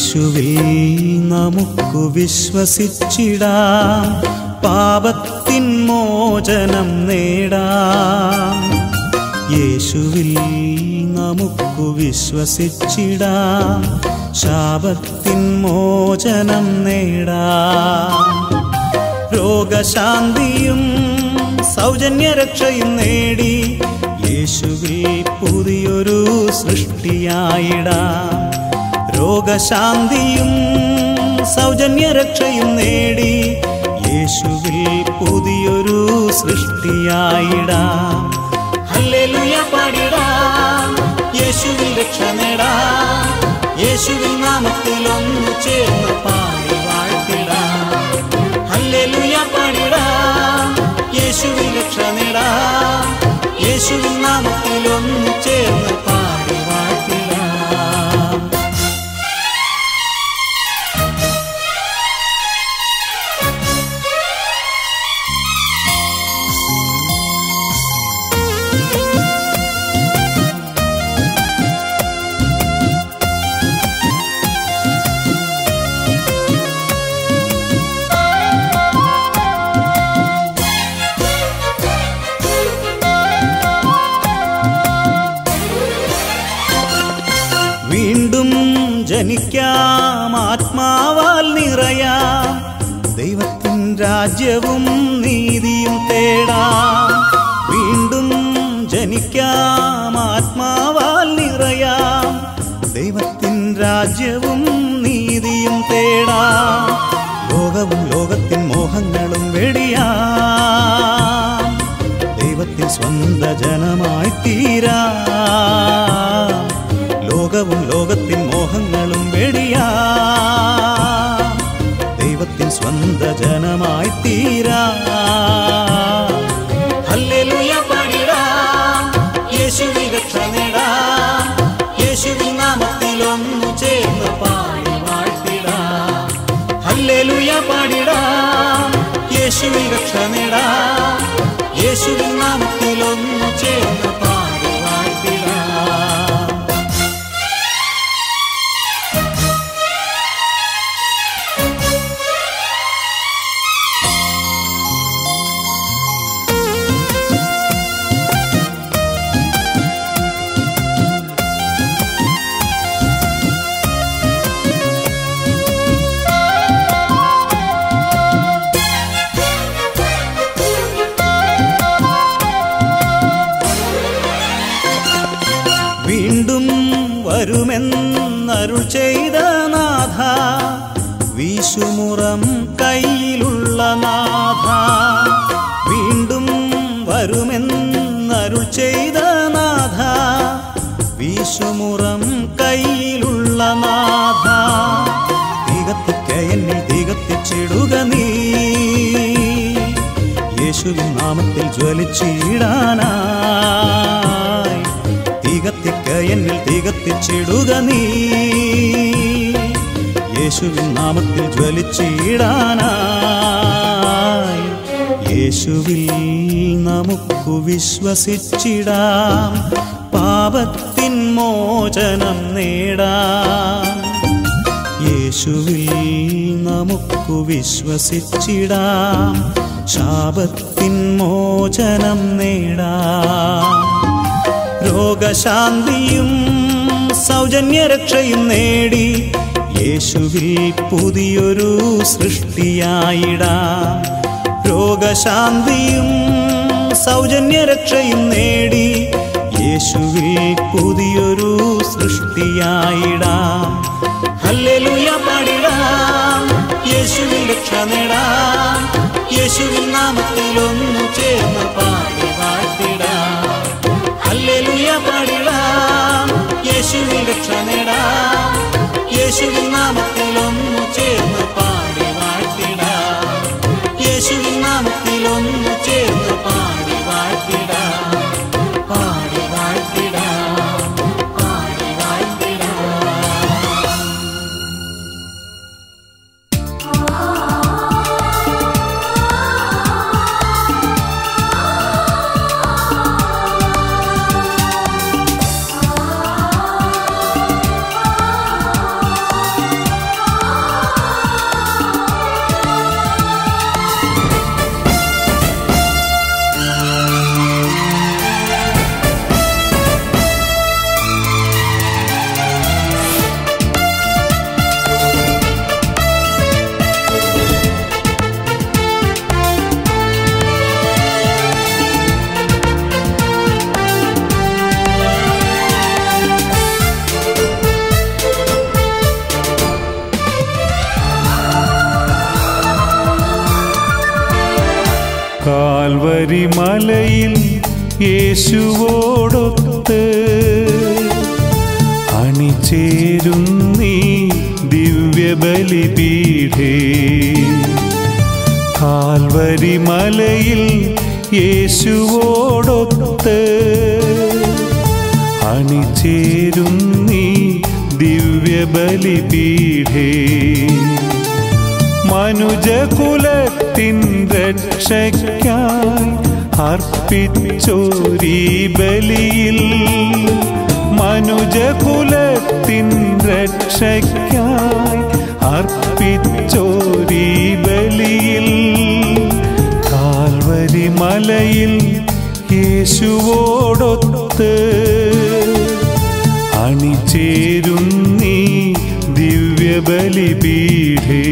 യേശുവിൽ നമുക്കു വിശ്വസിച്ചിടാം പാപത്തിൻ മോചനം നേടാം യേശുവിൽ നമുക്കു വിശ്വസിച്ചിടാം ശാപത്തിൻ മോചനം നേടാം രോഗശാന്തിയും സൗജന്യരക്ഷയും നേടി യേശുവിൽ പുതിയൊരു സൃഷ്ടിയായിടാം രോഗശാന്തിയും സൗജന്യരക്ഷയും നേടി യേശുവിൽ പുതിയൊരു സൃഷ്ടിയായിടാം ഹല്ലേലൂയ പാടിടാം യേശുവിൽ രക്ഷ നേടാം യേശുവിൻ നാമത്തിൽ ഒന്നു ചേർന്ന് പാടി വാഴ്ത്തിടാം ഹല്ലേലൂയ പാടിടാം യേശുവിൻ രക്ഷ നേടാം യേശുവിൻ നാമത്തിൽ ഒന്നു ചേർന്ന് പാടി വാഴ്ത്തിടാം വീണ്ടും ജനിക്കാം ആത്മാവാൽ നിറയാം ദൈവത്തിൻ രാജ്യവും നീതിയും തേടാം വീണ്ടും ജനിക്കാം ആത്മാവാൽ നിറയാം ദൈവത്തിൻ രാജ്യവും നീതിയും തേടാം ലോകവും ലോകത്തിൻ മോഹങ്ങളും വെടിയാം ദൈവത്തിൻ സ്വന്ത ജനമായി തീരാ ലോകവും ലോകത്തിൻ മോഹങ്ങളും വെടിയാ ദൈവത്തിൻ സ്വന്ത ജനമായി തീരാ ഹല്ലേലൂയ പാടിടാം യേശുവിൻ രക്ഷ നേടാം യേശുവിൻ നാമത്തിൽ ഒന്നു ചേർന്ന് പാടി വാഴ്ത്തിടാം ഹല്ലേലൂയ പാടിടാം യേശുവിൻ രക്ഷ നേടാം യേശുവിൻ നാമത്തിൽ ഒന്നു ചേർന്ന് പാടി വാഴ്ത്തിടാം വീണ്ടും വരുമെന്നരുൾ ചെയ്ത നാഥ വീശുമുറം കയ്യിലുള്ള നാഥ വീണ്ടും വരുമെന്നരുൾ ചെയ്ത നാഥ വീശുമുറം കയ്യിലുള്ള നാഥ തികത്തിക്ക എന്നിൽ തികത്തിച്ചിടുക നീ യേശുവിൻ നാമത്തിൽ ജ്വലിച്ചിടാനായി തികത്തിക്ക എന്നിൽ തികത്തിച്ചിടുക നീ യേശുവിൻ നാമത്തിൽ ജ്വലിച്ചിടാനായി യേശുവിൽ നമുക്കു വിശ്വസിച്ചിടാം പാപത്തിൻ മോചനം നേടാം യേശുവിൽ നമുക്കു വിശ്വസിച്ചിടാം ശാപത്തിൻ മോചനം നേടാം രോഗശാന്തിയും സൗജന്യരക്ഷയും നേടി യേശുവിൽ പുതിയൊരു സൃഷ്ടിയായിടാം രോഗശാന്തിയും സൗജന്യരക്ഷയും നേടി യേശുവിൽ പുതിയൊരു സൃഷ്ടിയായിടാം ഹല്ലേലൂയ പാടിടാം യേശുവിൽ രക്ഷ നേടാം യേശുവിൻ നാമത്തിൽ ഒന്നു ചേർന്ന് പാടി വാഴ്ത്തിടാം ഹല്ലേലൂയ പാടിടാം യേശുവിൻ രക്ഷ നേടാം യേശുവിൻ നാമത്തിൽ ഒന്നു ചേർന്ന് പാടി വാഴ്ത്തിടാം യേശുവിൻ നാമത്തിൽ ഒന്നു ചേർന്ന് പാടി വാഴ്ത്തിടാം പാടി വാഴ്ത്തിടാം പാടി വാഴ്ത്തിടാം ആ കാൽവരി മലയിൽ യേശുവോടൊത്ത് അണിചേരുന്നീ ദിവ്യബലിപീഠേ കാൽവരി മലയിൽ യേശുവോടൊത്ത് അണിചേരുന്നീ ദിവ്യബലിപീഠേ മനുജകുലത്തിൻ രക്ഷയ്ക്കായി അർപ്പിച്ചോരീ ബലിയിൽ മനുജകുലത്തിൻ രക്ഷയ്ക്കായി അർപ്പിച്ചോരീ ബലിയിൽ കാൽവരി മലയിൽ യേശുവോടൊത്ത് അണിചേരുന്നീ ദിവ്യബലിപീഠേ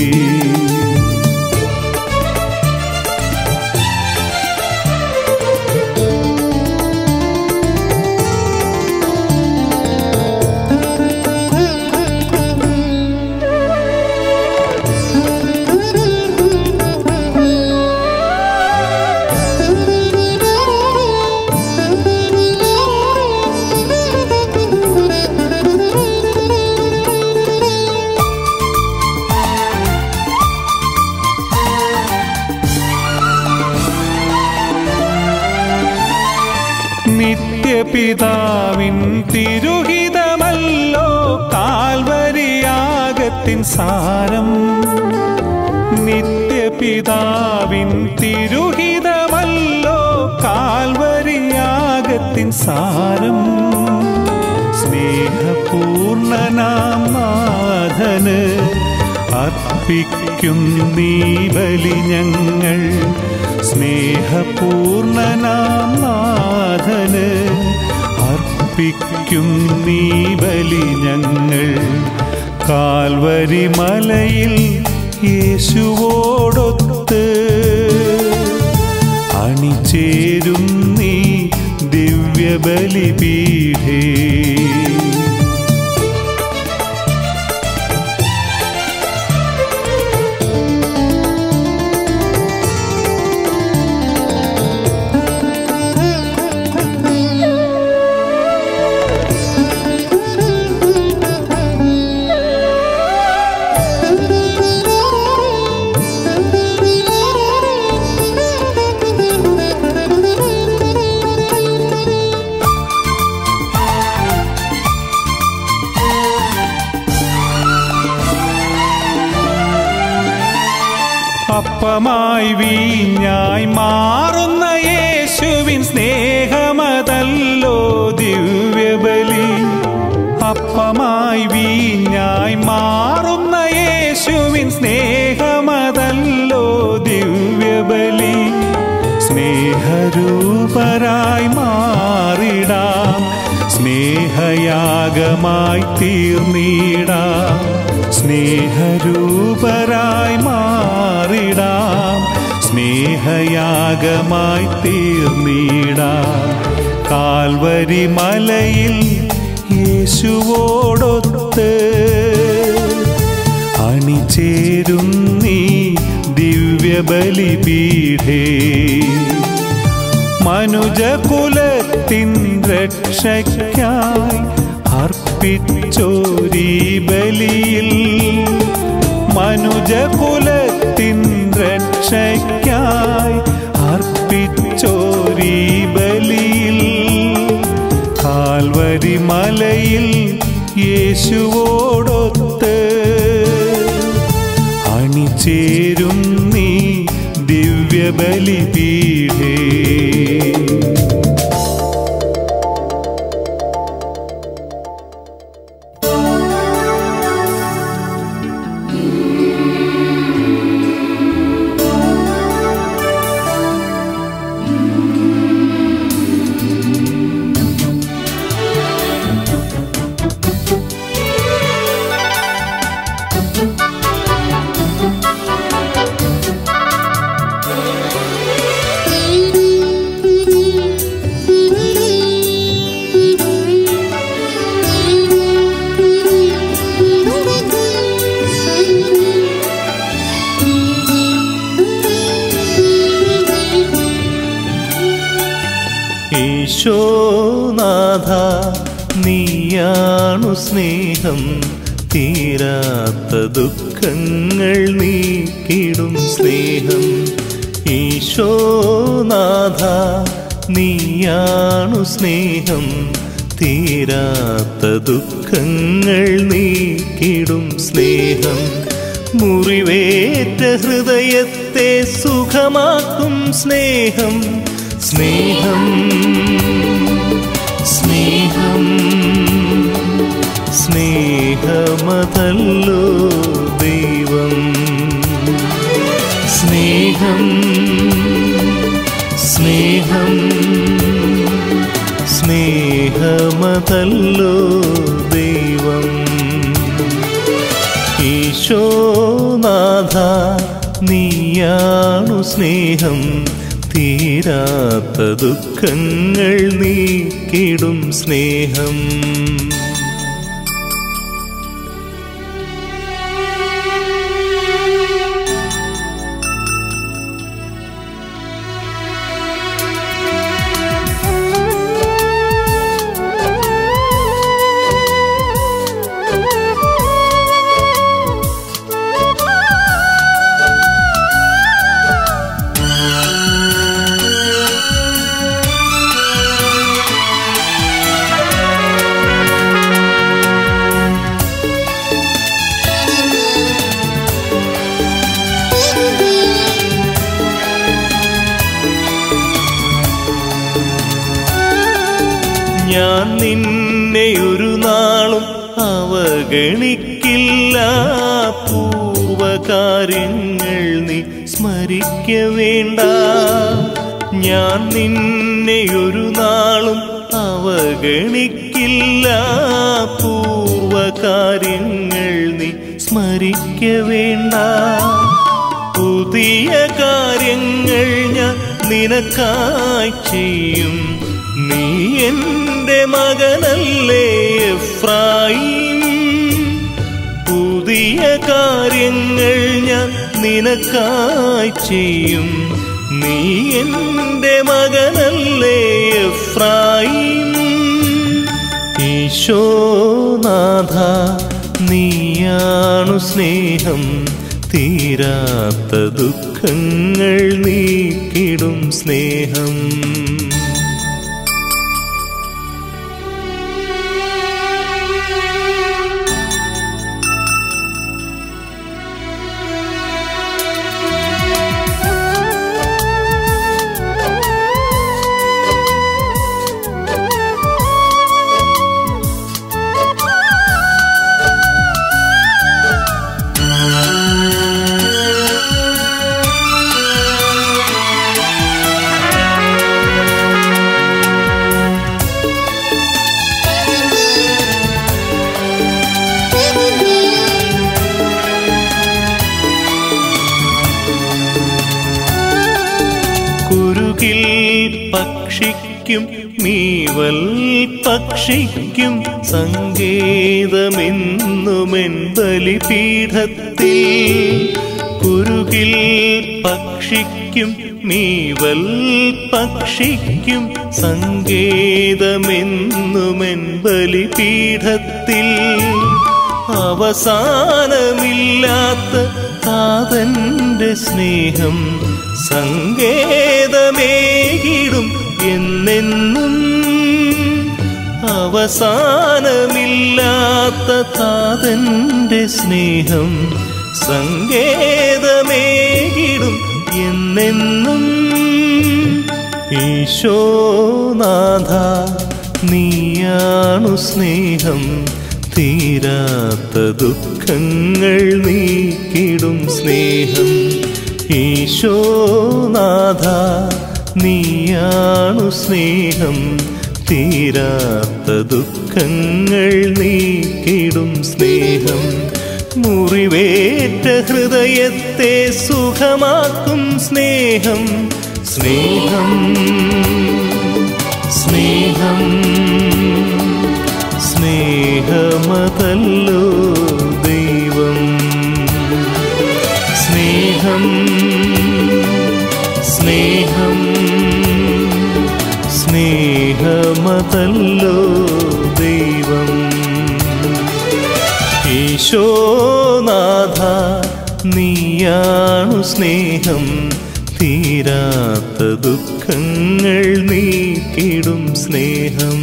നിത്യപിതാവിൻ തിരുഹിതമല്ലോ കാൽവരിയാകത്തിൻ സാരം നിത്യപിതാവിൻ തിരുഹിതമല്ലോ കാൽവരിയാകത്തിൻ സാരം സ്നേഹപൂർണനാം നാഥന് അർപ്പിക്കും നീ ബലി ഞങ്ങൾ സ്നേഹപൂർണനാം നാഥന് അർപ്പിക്കും നീ ബലി ഞങ്ങൾ കാൽവരി മലയിൽ യേശുവോടൊത്ത് അണിചേരും നീ ദിവ്യബലിപീഠേ അപ്പമായി വീഞ്ഞായി മാറുന്ന യേശുവിൻ സ്നേഹമതല്ലോ ദിവ്യബലി അപ്പമായി വീഞ്ഞായി മാറുന്ന യേശുവിൻ സ്നേഹമതല്ലോ ദിവ്യബലി സ്നേഹരൂപരായി മാറിടാം സ്നേഹയാഗമായി തീർന്നിടാം സ്നേഹരൂപരായി മാറിടാം സ്നേഹയാഗമായി തീർന്നിടാം കാൽവരി മലയിൽ യേശുവോടൊത്ത് അണിചേരും നീ ദിവ്യബലിപീഠേ മനുജകുലത്തിൻ രക്ഷയ്ക്കായി അർപ്പിച്ചോരീ ബലിയിൽ മനുജകുലത്തിൻ രക്ഷയ്ക്കായി അർപ്പിച്ചോരീ ബലിയിൽ കാൽവരി മലയിൽ യേശുവോടൊത്ത് അണിചേരും നീ ദിവ്യബലിപീഠേ Thank you. ഈശോനാഥ നീയാണു സ്നേഹം തീരാത്ത ദുഃഖങ്ങൾ നീക്കിടും സ്നേഹം ഈശോനാഥ നീയാണു സ്നേഹം തീരാത്ത ദുഃഖങ്ങൾ നീക്കിടും സ്നേഹം മുറിവേറ്റ ഹൃദയത്തെ സുഖമാക്കും സ്നേഹം സ്നേഹം സ്നേഹം സ്നേഹമതല്ലോ ദൈവം സ്നേഹം സ്നേഹം സ്നേഹമതല്ലോ ദൈവം ഈശോനാഥ നീയാണു സ്നേഹം തീരാത്ത ദുഃഖങ്ങൾ നീക്കിടും സ്നേഹം ഞാൻ നിന്നെ ഒരു നാളും അവഗണിക്കില്ല പൂർവകാര്യങ്ങൾ നീ സ്മരിക്ക വേണ്ട ഞാൻ നിന്നെ ഒരു നാളും അവഗണിക്കില്ല പൂർവകാര്യങ്ങൾ നീ സ്മരിക്ക വേണ്ട പുതിയ കാര്യങ്ങൾ ഞാൻ നിനക്കായി ചെയ്യും നീ എൻ്റെ മകനല്ലേ എഫ്രായിം പുതിയ കാര്യങ്ങൾ ഞാൻ നിനക്കായി ചെയ്യും നീ എൻ്റെ മകനല്ലേ എഫ്രായിം ഈശോനാഥ നീയാണു സ്നേഹം തീരാത്ത ദുഃഖങ്ങൾ നീക്കിടും സ്നേഹം കുരുകിൽ പക്ഷിക്കും മീവൽ പക്ഷിക്കും സങ്കേതമെന്നുമെൻ ബലിപീഠത്തിൽ കുരുകിൽ പക്ഷിക്കും മീവൽ പക്ഷിക്കും സങ്കേതമെന്നുമെൻ ബലിപീഠത്തിൽ അവസാനമില്ലാത്ത താതന്റെ സ്നേഹം സങ്കേതമേകിടും എന്നെന്നും അവസാനമില്ലാത്ത താതന്റെ സ്നേഹം സങ്കേതമേകിടും എന്നെന്നും ഈശോനാഥ നീയാണു സ്നേഹം തീരാത്ത ദുഃഖങ്ങൾ നീക്കിടും സ്നേഹം ഈശോനാഥ നീയാണു സ്നേഹം തീരാത്ത ദുഃഖങ്ങൾ നീക്കിടും സ്നേഹം മുറിവേറ്റ ഹൃദയത്തെ സുഖമാക്കും സ്നേഹം സ്നേഹം സ്നേഹം സ്നേഹമതല്ലോ ദൈവം സ്നേഹം സ്നേഹം സ്നേഹമതല്ലോ മമതല്ലോ ദൈവം ഈശോനാഥ നീയാണു സ്നേഹം തീരാത്ത ദുഃഖങ്ങൾ നീക്കിടും സ്നേഹം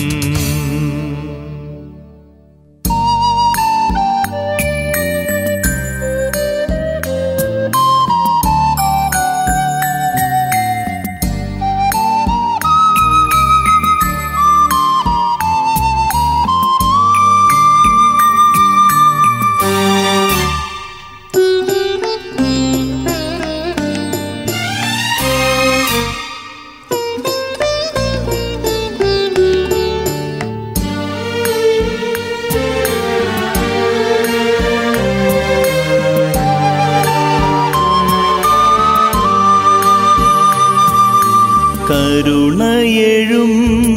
കരുണയെഴും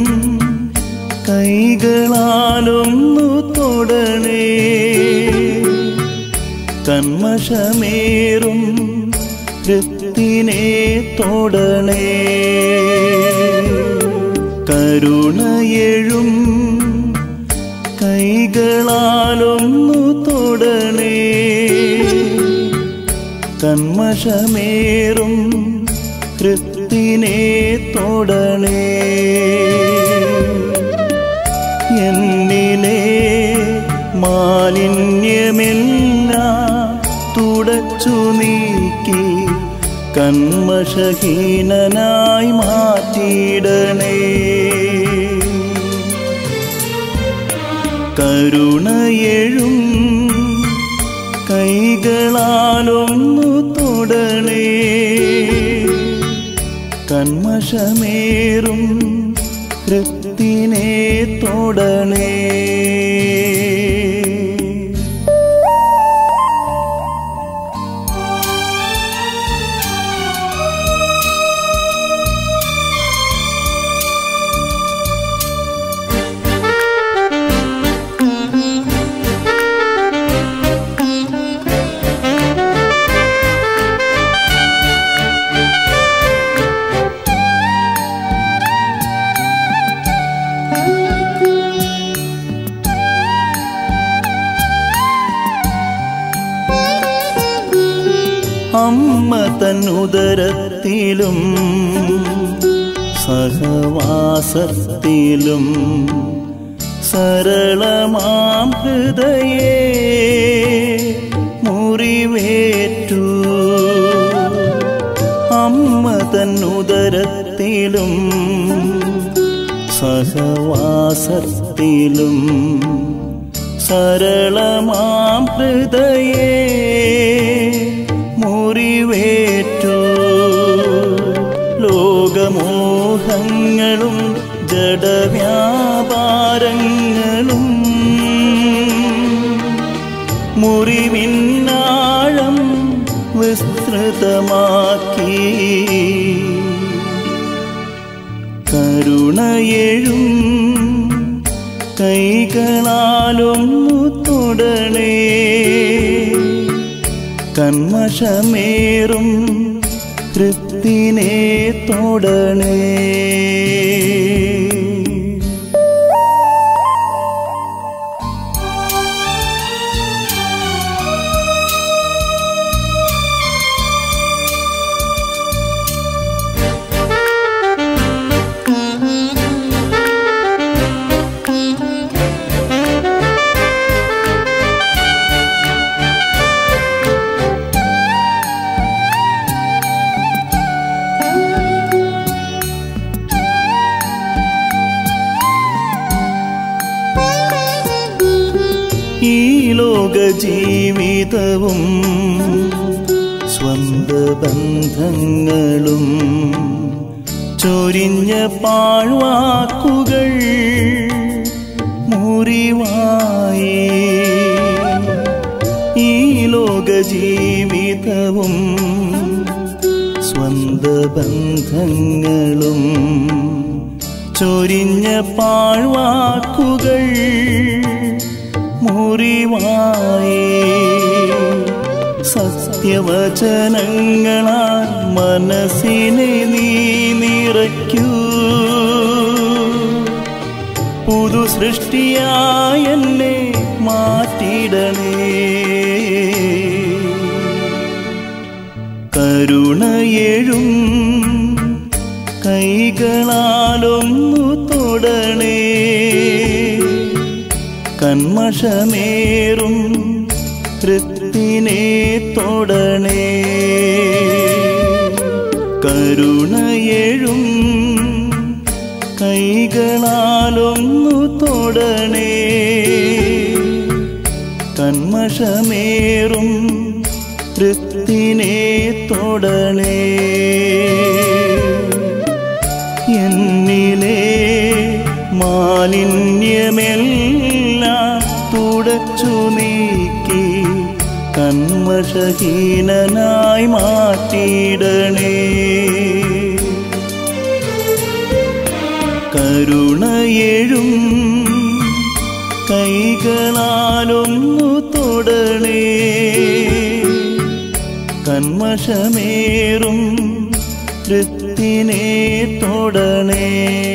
കൈകളാലൊന്നു തൊടണേ കന്മഷമേറും കൃത്തിനെ തൊടണേ കരുണയെഴും കൈകളാലൊന്നു തൊടണേ കന്മഷമേറും കൃത്തിനെ തൊടണേ എന്നിലെ മാലിന്യമെല്ലാം തുടച്ചു നീക്കി കന്മഷഹീനനായി മാറ്റിയിടണേ കരുണയെഴും കൈകളാലൊന്നു തൊടണേ കന്മഷമേറും കൃത്തിനെ തൊടണേ അമ്മ തന്നുദരത്തിലും സഹവാസത്തിലും സരളമാം ഹൃദയേ മുറിവേറ്റു അമ്മ തന്നുദരത്തിലും സഹവാസത്തിലും സരളമാം ഹൃദയേ മുറിവേറ്റു ലോകമോഹങ്ങളും ജഡവ്യാപാരങ്ങളും മുറിവിന്നാഴം വിസ്തൃതമാക്കി കരുണയെഴും കൈകളാലൊന്നു തൊടണേ കന്മഷമേറും കൃത്തിനെ തൊടണേ ഈ ലോക ജീവിതവും സ്വന്ത ബന്ധങ്ങളും ചൊരിഞ്ഞ പാഴ്വാക്കുകൾ മുറിവായി ഈ ലോക ജീവിതവും സ്വന്ത ബന്ധങ്ങളും ചൊരിഞ്ഞ പാഴ്വാക്കുകൾ മുറിവായി സത്യവചനങ്ങളാൽ മനസ്സിനെ നീ നിറയ്ക്കൂ സൃഷ്ടിയായെന്നെ മാറ്റിടണേ കരുണയെഴും കൈകളാലൊന്നു തൊടണേ കന്മഷമേറും കൃത്തിനെ തൊടണേ കരുണയെഴും കൈകളാലൊന്നു തൊടണേ കന്മഷമേറും കൃത്തിനെ തൊടണേ എന്നിലെ മാലിന്യമെല്ലാം തുടച്ചു നീക്കി കന്മഷഹീനനായി മാറ്റിയിടണേ കരുണയെഴും കൈകളാലൊന്നു തൊടണേ കന്മഷമേറും കൃത്തിനെ തൊടണേ